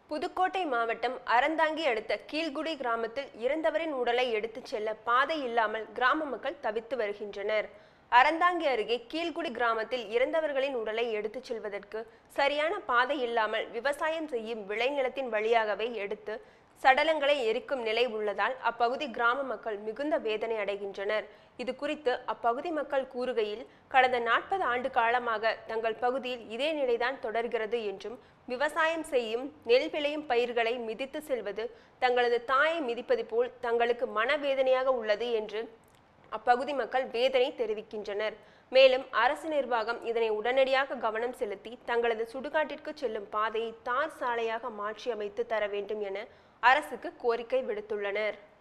புதுக்கோட்டை மாவட்டம் அறந்தாங்கி அடுத்த கீழ்குடி கிராமத்தில் இறந்தவரின் உடலை எடுத்துச் செல்ல பாதை இல்லாமல் கிராம மக்கள் தவித்து வருகின்றனர் அறந்தாங்கி அருகே கீழ்குடி கிராமத்தில் இறந்தவர்களின் உடலை எடுத்துச் செல்வதற்கு சரியான பாதை இல்லாமல் விவசாயம் செய்யும் விளைநிலத்தின் வழியாகவே எடுத்து சடலங்களை எரிக்கும் நிலை உள்ளதால் அப்பகுதி கிராம மக்கள் மிகுந்த வேதனை அடைகின்றனர் இது குறித்து அப்பகுதி மக்கள் கூறுகையில் கடந்த நாற்பது ஆண்டு காலமாக தங்கள் பகுதியில் இதே நிலைதான் தொடர்கிறது என்றும் விவசாயம் செய்யும் நெல் விளையும் பயிர்களை மிதித்து செல்வது தங்களது தாயை மிதிப்பது போல் தங்களுக்கு மனவேதனையாக உள்ளது என்று அப்பகுதி மக்கள் வேதனை தெரிவிக்கின்றனர் மேலும் அரசு நிர்வாகம் இதனை உடனடியாக கவனம் செலுத்தி தங்களது சுடுகாட்டிற்கு செல்லும் பாதையை தார் சாலையாக மாற்றி அமைத்து தர வேண்டும் என அரசுக்கு கோரிக்கை விடுத்துள்ளனர்